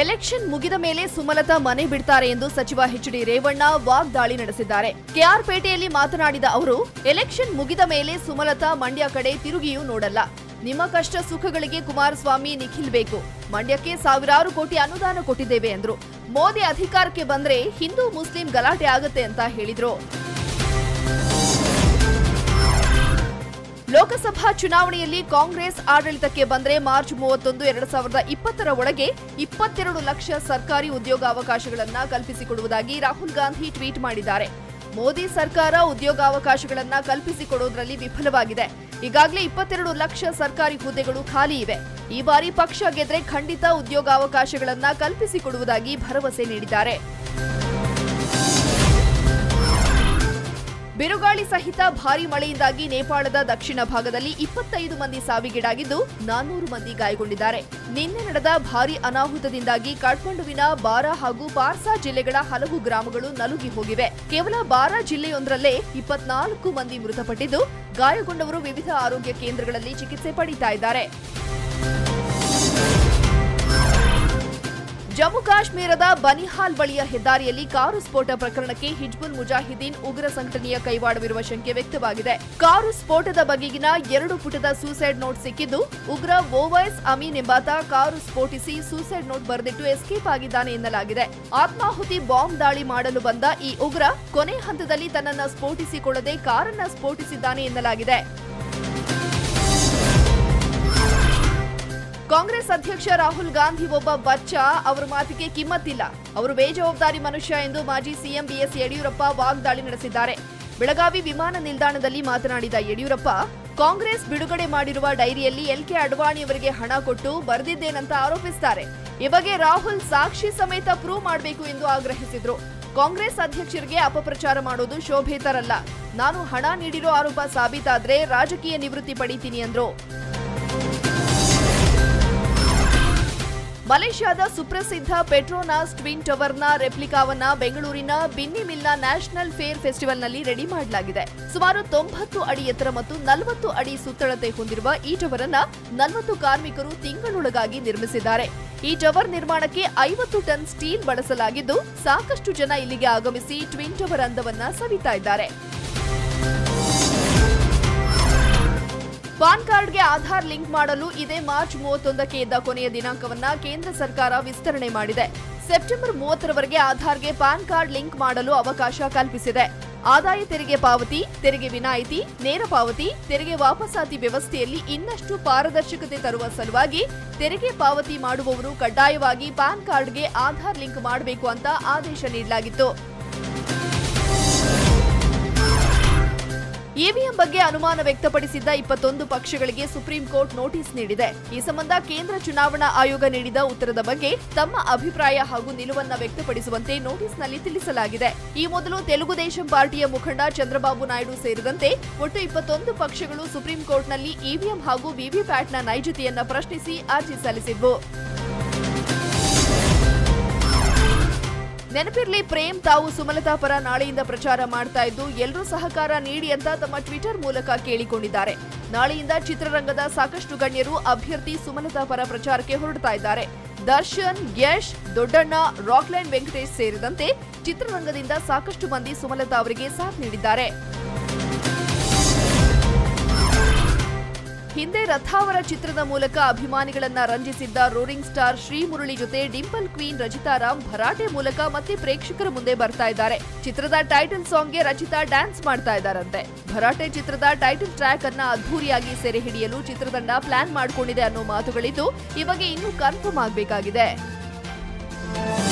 election ಮುಗಿದ ಮೇಲೆ ಸುಮಲತಾ ಮನೆ ಬಿಡ್ತಾರೆ ಎಂದು ಸಚಿವ ಎಚ್ ಡಿ ರೇವಣ್ಣ ವಾಗ್ದಾಳಿ ನಡೆಸಿದ್ದಾರೆ ಕೆಆರ್ ಪೇಟೆಯಲ್ಲಿ ಮಾತನಾಡಿದ ಅವರು ಎಲೆಕ್ಷನ್ ಮುಗಿದ ಮೇಲೆ ಸುಮಲತಾ ಮಂಡ್ಯ ಕಡೆ ತಿರುಗಿಯೂ ನೋಡಲ್ಲ ನಿಮ್ಮ ಕಷ್ಟ ಸುಖಗಳಿಗೆ ಕುಮಾರಸ್ವಾಮಿ ನಿಖಿಲ್ ಬೇಕು ಮಂಡ್ಯಕ್ಕೆ ಸಾವಿರಾರು ಕೋಟಿ ಅನುದಾನ ಕೊಟ್ಟಿದ್ದೇವೆ ಎಂದ್ರು ಮೋದಿ ಅಧಿಕಾರಕ್ಕೆ ಬಂದ್ರೆ ಹಿಂದೂ ಮುಸ್ಲಿಂ ಗಲಾಟೆ ಆಗತ್ತೆ ಅಂತ ಹೇಳಿದ್ರು ಲೋಕಸಭಾ ಚುನಾವಣೆಯಲ್ಲಿ ಕಾಂಗ್ರೆಸ್ ಆಡಳಿತಕ್ಕೆ ಬಂದ್ರೆ ಮಾರ್ಚ್ ಮೂವತ್ತೊಂದು ಎರಡ್ ಸಾವಿರದ ಇಪ್ಪತ್ತರ ಒಳಗೆ ಇಪ್ಪತ್ತೆರಡು ಲಕ್ಷ ಸರ್ಕಾರಿ ಉದ್ಯೋಗಾವಕಾಶಗಳನ್ನ ಕಲ್ಪಿಸಿಕೊಡುವುದಾಗಿ ರಾಹುಲ್ ಗಾಂಧಿ ಟ್ವೀಟ್ ಮಾಡಿದ್ದಾರೆ ಮೋದಿ ಸರ್ಕಾರ ಉದ್ಯೋಗಾವಕಾಶಗಳನ್ನ ಕಲ್ಪಿಸಿಕೊಡುವುದರಲ್ಲಿ ವಿಫಲವಾಗಿದೆ ಈಗಾಗಲೇ ಇಪ್ಪತ್ತೆರಡು ಲಕ್ಷ ಸರ್ಕಾರಿ ಹುದ್ದೆಗಳು ಖಾಲಿ ಇವೆ ಈ ಬಾರಿ ಪಕ್ಷ ಗೆದ್ರೆ ಖಂಡಿತ ಉದ್ಯೋಗಾವಕಾಶಗಳನ್ನ ಕಲ್ಪಿಸಿಕೊಡುವುದಾಗಿ ಭರವಸೆ ನೀಡಿದ್ದಾರೆ ಬಿರುಗಾಳಿ ಸಹಿತ ಭಾರೀ ಮಳೆಯಿಂದಾಗಿ ನೇಪಾಳದ ದಕ್ಷಿಣ ಭಾಗದಲ್ಲಿ ಇಪ್ಪತ್ತೈದು ಮಂದಿ ಸಾವಿಗೀಡಾಗಿದ್ದು ನಾನ್ನೂರು ಮಂದಿ ಗಾಯಗೊಂಡಿದ್ದಾರೆ ನಿನ್ನೆ ನಡೆದ ಭಾರೀ ಅನಾಹುತದಿಂದಾಗಿ ಕಾಠ್ಮಂಡುವಿನ ಬಾರಾ ಹಾಗೂ ಪಾರ್ಸಾ ಜಿಲ್ಲೆಗಳ ಹಲವು ಗ್ರಾಮಗಳು ನಲುಗಿ ಹೋಗಿವೆ ಕೇವಲ ಬಾರಾ ಜಿಲ್ಲೆಯೊಂದರಲ್ಲೇ ಇಪ್ಪತ್ನಾಲ್ಕು ಮಂದಿ ಮೃತಪಟ್ಟಿದ್ದು ಗಾಯಗೊಂಡವರು ವಿವಿಧ ಆರೋಗ್ಯ ಕೇಂದ್ರಗಳಲ್ಲಿ ಚಿಕಿತ್ಸೆ ಪಡೀತಾ ಇದ್ದಾರೆ ಜಮ್ಮು ಕಾಶ್ಮೀರದ ಬನಿಹಾಲ್ ಬಳಿಯ ಹೆದ್ದಾರಿಯಲ್ಲಿ ಕಾರು ಸ್ಫೋಟ ಪ್ರಕರಣಕ್ಕೆ ಹಿಜ್ಬುಲ್ ಮುಜಾಹಿದೀನ್ ಉಗ್ರ ಸಂಘಟನೆಯ ಕೈವಾಡವಿರುವ ಶಂಕೆ ವ್ಯಕ್ತವಾಗಿದೆ ಕಾರು ಸ್ಫೋಟದ ಬಗೆಗಿನ ಎರಡು ಪುಟದ ಸೂಸೈಡ್ ನೋಟ್ ಸಿಕ್ಕಿದ್ದು ಉಗ್ರ ಓವೈಸ್ ಅಮೀನ್ ಎಂಬಾತ ಕಾರು ಸ್ಫೋಟಿಸಿ ಸೂಸೈಡ್ ನೋಟ್ ಬರೆದಿಟ್ಟು ಎಸ್ಕೇಪ್ ಆಗಿದ್ದಾನೆ ಎನ್ನಲಾಗಿದೆ ಆತ್ಮಾಹುತಿ ಬಾಂಬ್ ದಾಳಿ ಮಾಡಲು ಬಂದ ಈ ಉಗ್ರ ಕೊನೆ ಹಂತದಲ್ಲಿ ತನ್ನನ್ನ ಸ್ಫೋಟಿಸಿಕೊಳ್ಳದೆ ಕಾರನ್ನ ಸ್ಫೋಟಿಸಿದ್ದಾನೆ ಎನ್ನಲಾಗಿದೆ ಕಾಂಗ್ರೆಸ್ ಅಧ್ಯಕ್ಷ ರಾಹುಲ್ ಗಾಂಧಿ ಒಬ್ಬ ಬಚ್ಚ ಅವರ ಮಾತಿಗೆ ಕಿಮ್ಮತ್ತಿಲ್ಲ ಅವರು ಬೇಜವಾಬ್ದಾರಿ ಮನುಷ್ಯ ಎಂದು ಮಾಜಿ ಸಿಎಂ ಬಿಎಸ್ ಯಡಿಯೂರಪ್ಪ ವಾಗ್ದಾಳಿ ನಡೆಸಿದ್ದಾರೆ ಬೆಳಗಾವಿ ವಿಮಾನ ನಿಲ್ದಾಣದಲ್ಲಿ ಮಾತನಾಡಿದ ಯಡಿಯೂರಪ್ಪ ಕಾಂಗ್ರೆಸ್ ಬಿಡುಗಡೆ ಮಾಡಿರುವ ಡೈರಿಯಲ್ಲಿ ಎಲ್ಕೆ ಅಡ್ವಾಣಿಯವರಿಗೆ ಹಣ ಕೊಟ್ಟು ಬರೆದಿದ್ದೇನಂತ ಆರೋಪಿಸುತ್ತಾರೆ ಈ ಬಗ್ಗೆ ರಾಹುಲ್ ಸಾಕ್ಷಿ ಸಮೇತ ಪ್ರೂವ್ ಮಾಡಬೇಕು ಎಂದು ಆಗ್ರಹಿಸಿದ್ರು ಕಾಂಗ್ರೆಸ್ ಅಧ್ಯಕ್ಷರಿಗೆ ಅಪಪ್ರಚಾರ ಮಾಡೋದು ಶೋಭೆ ತರಲ್ಲ ನಾನು ಹಣ ನೀಡಿರೋ ಆರೋಪ ಸಾಬೀತಾದ್ರೆ ರಾಜಕೀಯ ನಿವೃತ್ತಿ ಪಡಿತೀನಿ ಎಂದ್ರು ಮಲೇಷ್ಯಾದ ಸುಪ್ರಸಿದ್ಧ ಪೆಟ್ರೋನಾಸ್ ಟ್ವಿನ್ ಟವರ್ನ ರೆಪ್ಲಿಕಾವನ್ನ ಬೆಂಗಳೂರಿನ ಬಿನ್ನಿ ಮಿಲ್ನ ನ್ಯಾಷನಲ್ ಫೇರ್ ಫೆಸ್ಟಿವಲ್ನಲ್ಲಿ ರೆಡಿ ಮಾಡಲಾಗಿದೆ ಸುಮಾರು ತೊಂಬತ್ತು ಅಡಿ ಎತ್ತರ ಮತ್ತು ನಲವತ್ತು ಅಡಿ ಸುತ್ತಳತೆ ಹೊಂದಿರುವ ಈ ಟವರ್ ಅನ್ನ ನಲವತ್ತು ಕಾರ್ಮಿಕರು ತಿಂಗಳೊಳಗಾಗಿ ನಿರ್ಮಿಸಿದ್ದಾರೆ ಈ ಟವರ್ ನಿರ್ಮಾಣಕ್ಕೆ ಐವತ್ತು ಟನ್ ಸ್ಟೀಲ್ ಬಳಸಲಾಗಿದ್ದು ಸಾಕಷ್ಟು ಜನ ಇಲ್ಲಿಗೆ ಆಗಮಿಸಿ ಟ್ವಿನ್ ಟವರ್ ಅಂದವನ್ನ ಸವಿತಾ ಇದ್ದಾರೆ ಪಾನ್ ಕಾರ್ಡ್ಗೆ ಆಧಾರ್ ಲಿಂಕ್ ಮಾಡಲು ಇದೇ ಮಾರ್ಚ್ ಮೂವತ್ತೊಂದಕ್ಕೆ ಇದ್ದ ಕೊನೆಯ ದಿನಾಂಕವನ್ನ ಕೇಂದ್ರ ಸರ್ಕಾರ ವಿಸ್ತರಣೆ ಮಾಡಿದೆ ಸೆಪ್ಟೆಂಬರ್ ಮೂವತ್ತರವರೆಗೆ ಆಧಾರ್ಗೆ ಪಾನ್ ಕಾರ್ಡ್ ಲಿಂಕ್ ಮಾಡಲು ಅವಕಾಶ ಕಲ್ಪಿಸಿದೆ ಆದಾಯ ತೆರಿಗೆ ಪಾವತಿ ತೆರಿಗೆ ವಿನಾಯಿತಿ ನೇರ ಪಾವತಿ ತೆರಿಗೆ ವಾಪಸಾತಿ ವ್ಯವಸ್ಥೆಯಲ್ಲಿ ಇನ್ನಷ್ಟು ಪಾರದರ್ಶಕತೆ ತರುವ ಸಲುವಾಗಿ ತೆರಿಗೆ ಪಾವತಿ ಮಾಡುವವರು ಕಡ್ಡಾಯವಾಗಿ ಪಾನ್ ಕಾರ್ಡ್ಗೆ ಆಧಾರ್ ಲಿಂಕ್ ಮಾಡಬೇಕು ಅಂತ ಆದೇಶ ನೀಡಲಾಗಿತ್ತು ಇವಿಎಂ ಬಗ್ಗೆ ಅನುಮಾನ ವ್ಯಕ್ತಪಡಿಸಿದ್ದ ಇಪ್ಪತ್ತೊಂದು ಪಕ್ಷಗಳಿಗೆ ಸುಪ್ರೀಂ ಕೋರ್ಟ್ ನೋಟಿಸ್ ನೀಡಿದೆ ಈ ಸಂಬಂಧ ಕೇಂದ್ರ ಚುನಾವಣಾ ಆಯೋಗ ನೀಡಿದ ಉತ್ತರದ ಬಗ್ಗೆ ತಮ್ಮ ಅಭಿಪ್ರಾಯ ಹಾಗೂ ನಿಲುವನ್ನ ವ್ಯಕ್ತಪಡಿಸುವಂತೆ ನೋಟಿಸ್ನಲ್ಲಿ ತಿಳಿಸಲಾಗಿದೆ ಈ ಮೊದಲು ತೆಲುಗುದೇಶಂ ಪಾರ್ಟಿಯ ಮುಖಂಡ ಚಂದ್ರಬಾಬು ನಾಯ್ಡು ಸೇರಿದಂತೆ ಒಟ್ಟು ಇಪ್ಪತ್ತೊಂದು ಪಕ್ಷಗಳು ಸುಪ್ರೀಂ ಕೋರ್ಟ್ನಲ್ಲಿ ಇವಿಎಂ ಹಾಗೂ ವಿವಿಪ್ಯಾಟ್ನ ನೈಜತೆಯನ್ನ ಪ್ರಶ್ನಿಸಿ ಅರ್ಜಿ ಸಲ್ಲಿಸಿದ್ವು ನೆನಪಿರ್ಲಿ ಪ್ರೇಮ್ ತಾವು ಸುಮಲತಾ ಪರ ನಾಳೆಯಿಂದ ಪ್ರಚಾರ ಮಾಡ್ತಾ ಇದ್ದು ಎಲ್ಲರೂ ಸಹಕಾರ ನೀಡಿ ಅಂತ ತಮ್ಮ ಟ್ವಿಟರ್ ಮೂಲಕ ಕೇಳಿಕೊಂಡಿದ್ದಾರೆ ನಾಳೆಯಿಂದ ಚಿತ್ರರಂಗದ ಸಾಕಷ್ಟು ಗಣ್ಯರು ಅಭ್ಯರ್ಥಿ ಸುಮಲತಾ ಪರ ಪ್ರಚಾರಕ್ಕೆ ಹೊರಡ್ತಾ ಇದ್ದಾರೆ ದರ್ಶನ್ ಯಶ್ ದೊಡ್ಡಣ್ಣ ರಾಕ್ಲೈನ್ ವೆಂಕಟೇಶ್ ಸೇರಿದಂತೆ ಚಿತ್ರರಂಗದಿಂದ ಸಾಕಷ್ಟು ಮಂದಿ ಸುಮಲತಾ ಅವರಿಗೆ ಸಾಥ್ ನೀಡಿದ್ದಾರೆ ಹಿಂದೆ ರಥಾವರ ಚಿತ್ರದ ಮೂಲಕ ಅಭಿಮಾನಿಗಳನ್ನ ರಂಜಿಸಿದ್ದ ರೋರಿಂಗ್ ಸ್ಟಾರ್ ಶ್ರೀ ಮುರಳಿ ಜೊತೆ ಡಿಂಪಲ್ ಕ್ವೀನ್ ರಚಿತಾ ರಾಮ್ ಭರಾಟೆ ಮೂಲಕ ಮತ್ತೆ ಪ್ರೇಕ್ಷಕರ ಮುಂದೆ ಬರ್ತಾ ಇದ್ದಾರೆ ಚಿತ್ರದ ಟೈಟಲ್ ಸಾಂಗ್ಗೆ ರಚಿತಾ ಡ್ಯಾನ್ಸ್ ಮಾಡ್ತಾ ಇದ್ದಾರಂತೆ ಭರಾಟೆ ಚಿತ್ರದ ಟೈಟಲ್ ಟ್ರ್ಯಾಕ್ ಅನ್ನ ಅದ್ಧೂರಿಯಾಗಿ ಸೆರೆ ಹಿಡಿಯಲು ಚಿತ್ರತಂಡ ಪ್ಲಾನ್ ಮಾಡಿಕೊಂಡಿದೆ ಅನ್ನೋ ಮಾತುಗಳಿದ್ದು ಈ ಬಗ್ಗೆ ಇನ್ನೂ ಕನ್ಫರ್ಮ್ ಆಗಬೇಕಾಗಿದೆ